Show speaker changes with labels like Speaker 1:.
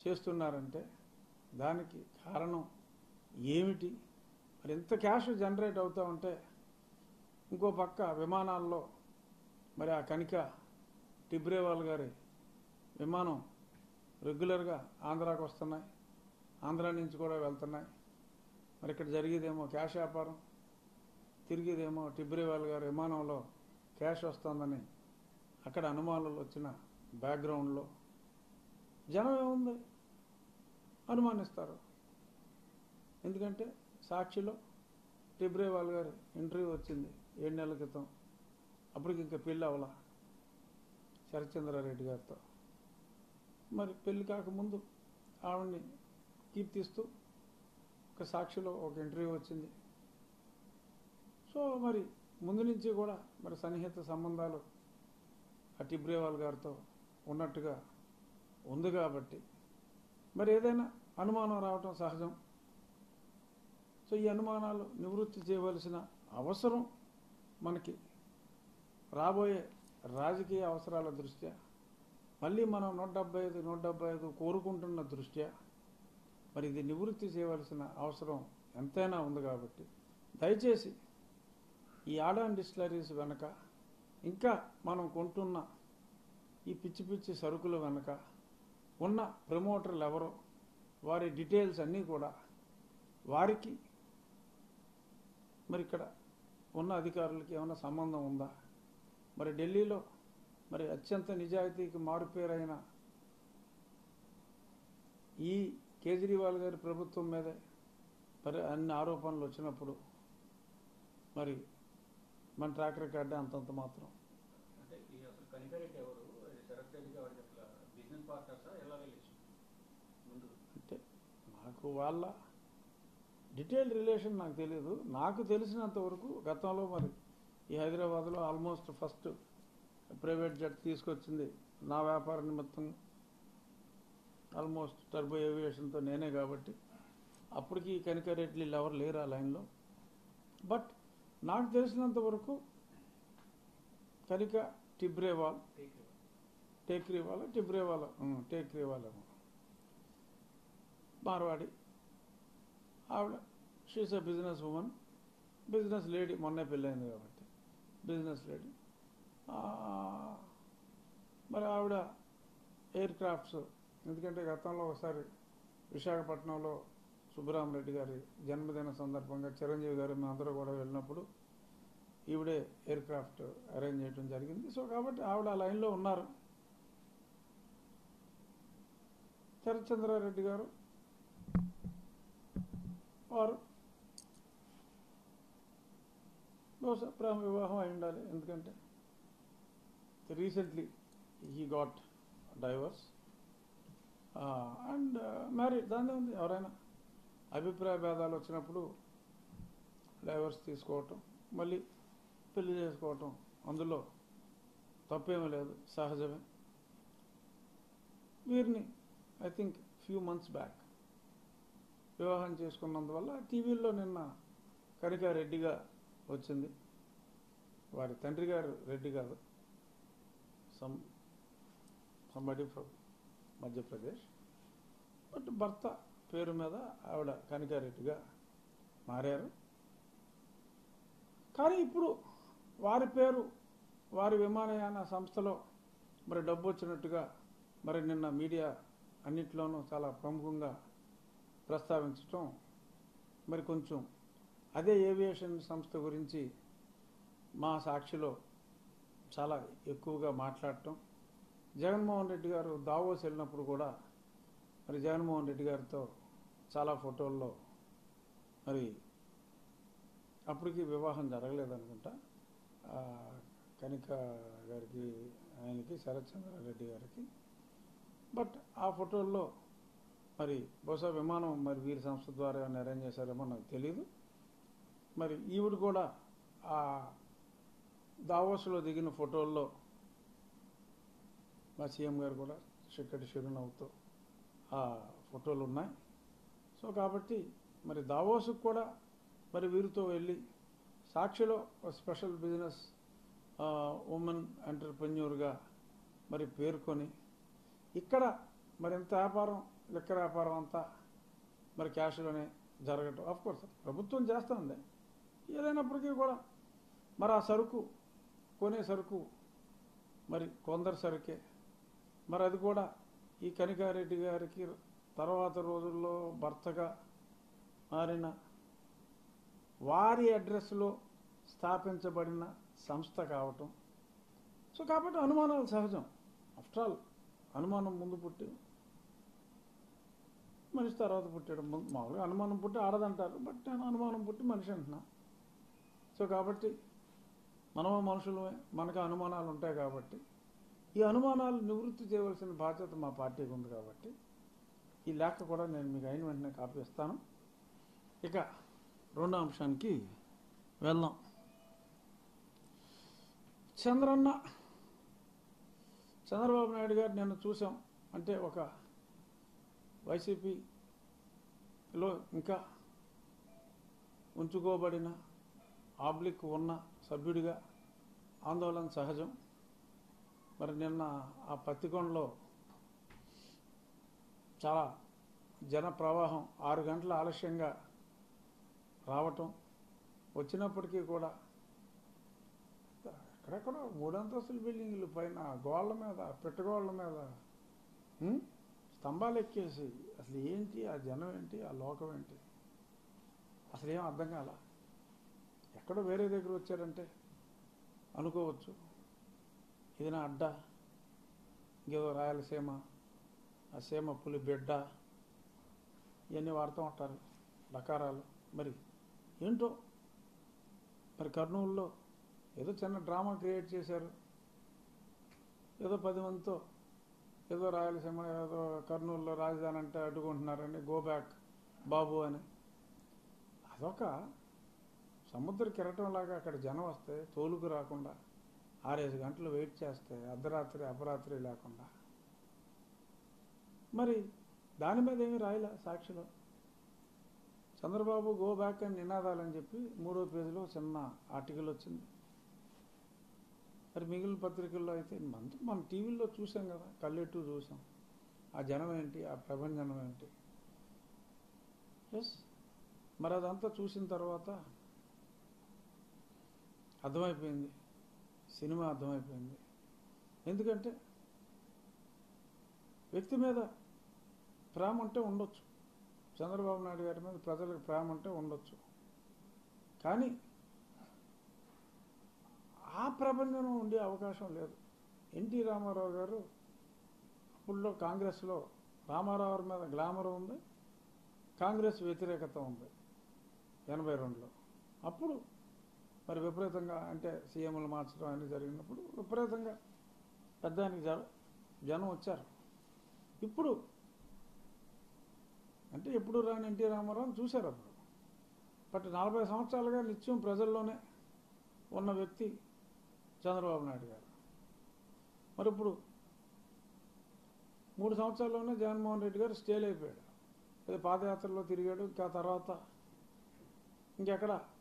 Speaker 1: చేస్తున్నారంటే దానికి కారణం ఏమిటి మరి ఎంత క్యాష్ జనరేట్ అవుతూ ఉంటే ఇంకో పక్క విమానాల్లో మరి ఆ కనిక టిబ్రేవాల్ గారి విమానం రెగ్యులర్గా ఆంధ్రాకి వస్తున్నాయి ఆంధ్ర నుంచి కూడా వెళ్తున్నాయి మరి ఇక్కడ జరిగేదేమో క్యాష్ వ్యాపారం తిరిగేదేమో టిబ్రేవాల్ గారి విమానంలో క్యాష్ వస్తుందని అక్కడ అనుమానాలు వచ్చిన బ్యాక్గ్రౌండ్లో జనం ఏముంది అనుమానిస్తారు ఎందుకంటే సాక్షిలో టిబ్రేవాల్ గారి ఇంటర్వ్యూ వచ్చింది ఏడు నెలల క్రితం అప్పటికి ఇంకా పెళ్ళి అవలా శరత్చంద్రారెడ్డి గారితో మరి పెళ్లి కాకముందు ఆవిడ్ని కీర్తిస్తూ ఒక సాక్షిలో ఒక ఇంటర్వ్యూ వచ్చింది సో మరి ముందు నుంచి కూడా మరి సన్నిహిత సంబంధాలు ఆ టిబ్రేవాల్ గారితో ఉన్నట్టుగా ఉంది కాబట్టి మరి ఏదైనా అనుమానం రావటం సహజం సో ఈ అనుమానాలు నివృత్తి చేయవలసిన అవసరం మనకి రాబోయే రాజకీయ అవసరాల దృష్ట్యా మళ్ళీ మనం నూట డెబ్బై ఐదు నూట డెబ్బై ఐదు కోరుకుంటున్న దృష్ట్యా మరి ఇది నివృత్తి చేయవలసిన అవసరం ఎంతైనా ఉంది కాబట్టి దయచేసి ఈ ఆడాన్ డిస్టిలరీస్ వెనక ఇంకా మనం కొంటున్న ఈ పిచ్చి పిచ్చి సరుకుల వెనక ఉన్న ప్రమోటర్లు ఎవరో వారి డీటెయిల్స్ అన్నీ కూడా వారికి మరి ఇక్కడ ఉన్న అధికారులకి ఏమైనా సంబంధం ఉందా మరి ఢిల్లీలో మరి అత్యంత నిజాయితీకి మారుపేరైన ఈ కేజ్రీవాల్ గారి ప్రభుత్వం మీదే మరి అన్ని ఆరోపణలు వచ్చినప్పుడు మరి మన ట్రాక్ రికార్డే అంతంత మాత్రం
Speaker 2: అంటే ఈ అసలు కనికరెడ్డి ఎవరు శరత్ రెడ్డి గారికి అసలు బిజినెస్ పార్ట్నర్సా ఎలా రిలేషన్ ముందు
Speaker 1: అంటే నాకు వాళ్ళ డీటెయిల్ రిలేషన్ నాకు తెలియదు నాకు తెలిసినంత వరకు గతంలో మరి ఈ హైదరాబాద్లో ఆల్మోస్ట్ ఫస్ట్ ప్రైవేట్ జెట్ తీసుకొచ్చింది నా వ్యాపార నిమిత్తం ఆల్మోస్ట్ టర్బో ఏవియేషన్తో నేనే కాబట్టి అప్పటికి కనికరెడ్డి ఎవరు లేరు ఆ లైన్లో బట్ నాకు తెలిసినంత వరకు కనిక టిబ్రేవాల్
Speaker 2: టేక్
Speaker 1: టేక్రీవాల టిబ్రేవాల ఉమ్, టేక్రీవాలేమో మార్వాడి ఆవిడ she's a business woman business lady మొన్నే పెళ్ళైంది కాబట్టి బిజినెస్ లేడీ మరి ఆవిడ ఎయిర్ క్రాఫ్ట్స్ ఎందుకంటే గతంలో ఒకసారి విశాఖపట్నంలో సుబ్బరామరెడ్డి గారి జన్మదిన సందర్భంగా చిరంజీవి గారు మేమందరూ కూడా వెళ్ళినప్పుడు ఈవిడే ఎయిర్ క్రాఫ్ట్ అరేంజ్ చేయడం జరిగింది సో కాబట్టి ఆవిడ ఆ లైన్లో ఉన్నారు శరత్చంద్రారెడ్డి గారు వారు బహుశా ప్రేమ వివాహం అయి ఉండాలి ఎందుకంటే recently he got divorce and married దాని ఉంది ఎవరైనా అభిప్రాయ భేదాలు వచ్చినప్పుడు డైవర్స్ తీసుకోవటం మళ్ళీ పెళ్లి చేసుకోవటం అందులో తప్పేమీ లేదు సహజమే వీరిని I think few months back వివాహం చేసుకున్నందువల్ల టీవీల్లో నిన్న కనికా రెడ్డిగా వచ్చింది వారి తండ్రి గారు రెడ్డి కాదు some somebody from Madhya Pradesh but భర్త పేరు మీద ఆవిడ కనికారెడ్డిగా మారారు కానీ ఇప్పుడు వారి పేరు వారి విమానయాన సంస్థలో మరి డబ్బు వచ్చినట్టుగా మరి నిన్న మీడియా అన్నిట్లోనూ చాలా ప్రముఖంగా ప్రస్తావించటం మరి కొంచెం అదే ఏవియేషన్ సంస్థ గురించి మా సాక్షిలో చాలా ఎక్కువగా మాట్లాడటం జగన్మోహన్ రెడ్డి గారు దావోస్ వెళ్ళినప్పుడు కూడా మరి జగన్మోహన్ రెడ్డి గారితో చాలా ఫోటోల్లో మరి అప్పటికి వివాహం జరగలేదనుకుంటా ఆ, కనిక గారికి ఆయనకి శరత్చంద్రారెడ్డి గారికి బట్ ఆ ఫోటోల్లో మరి బహుశా విమానం మరి వీరి సంస్థ ద్వారా ఏమైనా అరేంజ్ చేశారేమో నాకు తెలియదు మరి ఈవిడ కూడా ఆ దావోస్లో దిగిన ఫోటోల్లో మా సీఎం గారు కూడా చిక్కటి చిరునవ్వుతో ఆ ఫోటోలు ఉన్నాయి సో కాబట్టి మరి దావోస్కి కూడా మరి వీరితో వెళ్ళి సాక్షిలో ఒక స్పెషల్ బిజినెస్ ఉమెన్ ఎంటర్ప్రెన్యూర్గా మరి పేర్కొని ఇక్కడ మరి ఎంత వ్యాపారం లిక్కర్ వ్యాపారం అంతా మరి క్యాష్లోనే జరగటం ఆఫ్ కోర్స్ ప్రభుత్వం చేస్తుంది ఏదైనప్పటికీ కూడా మరి ఆ సరుకు కొనే సరుకు మరి కొందరు సరుకే మరి అది కూడా ఈ కనికారెడ్డి గారికి తర్వాత రోజుల్లో భర్తగా మారిన వారి అడ్రస్లో స్థాపించబడిన సంస్థ కావటం సో కాబట్టి అనుమానాలు సహజం ఆఫ్టర్ ఆల్ అనుమానం ముందు పుట్టి మనిషి తర్వాత పుట్టాడు ముందు మామూలుగా అనుమానం పుట్టి ఆడదంటారు బట్ నేను అనుమానం పుట్టి మనిషి అంటున్నా సో కాబట్టి మనము మనుషులమే మనకు అనుమానాలు ఉంటాయి కాబట్టి ఈ అనుమానాలు నివృత్తి చేయవలసిన బాధ్యత మా పార్టీకి ఉంది కాబట్టి ఈ లేఖ కూడా నేను మీకు అయిన వెంటనే కాపీ ఇస్తాను ఇక రెండో అంశానికి వెళ్దాం చంద్రన్న చంద్రబాబు నాయుడు గారు నిన్న చూసాం అంటే ఒక వైసీపీలో ఇంకా ఉంచుకోబడిన ఆబ్లిక్ ఉన్న సభ్యుడిగా ఆందోళన సహజం మరి నిన్న ఆ పత్తికొండలో చాలా జన ప్రవాహం ఆరు గంటల ఆలస్యంగా రావటం వచ్చినప్పటికీ కూడా ఎక్కడెక్కడ మూడంతస్తుల బిల్డింగ్లు పైన గోళ్ళ మీద పెట్టగోళ్ళ మీద ఉం? స్తంభాలు ఎక్కేసి అసలు ఏంటి ఆ జనం ఏంటి ఆ లోకం ఏంటి అసలు ఏం అర్థం కాల ఎక్కడో వేరే దగ్గర వచ్చారంటే అనుకోవచ్చు ఇది నా అడ్డ ఇంకేదో రాయలసీమ ఆ సీమ పులి బిడ్డ ఇవన్నీ వాడుతూ ఉంటారు డకారాలు మరి ఏంటో మరి కర్నూలులో ఏదో చిన్న డ్రామా క్రియేట్ చేశారు ఏదో పది మందితో ఏదో రాయలసీమ ఏదో కర్నూలులో రాజధాని అంటే అడ్డుకుంటున్నారని గో బ్యాక్ బాబు అని అదొక సముద్ర కిరటంలాగా అక్కడ జనం వస్తే తోలుకు రాకుండా ఆరేసి గంటలు వెయిట్ చేస్తే అర్ధరాత్రి అపరాత్రి లేకుండా మరి దాని మీద ఏమీ రాయలే సాక్షిలో చంద్రబాబు గో బ్యాక్ అని నినాదాలని చెప్పి మూడో పేజీలో చిన్న ఆర్టికల్ వచ్చింది మరి మిగిలిన పత్రికల్లో అయితే మన మన టీవీలో చూసాం కదా కళ్ళెట్టు చూసాం ఆ జనం ఏంటి ఆ ప్రభంజనం ఏంటి ఎస్ మరి అదంతా చూసిన తర్వాత అర్థమైపోయింది సినిమా అర్థమైపోయింది ఎందుకంటే వ్యక్తి మీద ప్రేమ అంటే ఉండొచ్చు చంద్రబాబు నాయుడు గారి మీద ప్రజలకు ప్రేమ అంటే ఉండొచ్చు కానీ ఆ ప్రపంచం ఉండే అవకాశం లేదు ఎన్టీ రామారావు గారు అప్పుడులో కాంగ్రెస్లో రామారావు మీద గ్లామర్ ఉంది కాంగ్రెస్ వ్యతిరేకత ఉంది ఎనభై రెండులో అప్పుడు మరి విపరీతంగా అంటే సీఎంలు మార్చడం అన్నీ జరిగినప్పుడు విపరీతంగా పెద్దానికి జ జనం వచ్చారు ఇప్పుడు అంటే ఎప్పుడు రాని ఎన్టీ రామారావు చూశారు అప్పుడు బట్ నలభై సంవత్సరాలుగా నిత్యం ప్రజల్లోనే ఉన్న వ్యక్తి చంద్రబాబు నాయుడు గారు మరి ఇప్పుడు మూడు సంవత్సరాల్లోనే జగన్మోహన్ రెడ్డి గారు స్టేల్ అయిపోయాడు ఏదో పాదయాత్రలో తిరిగాడు ఇంకా తర్వాత ఇంకెక్కడ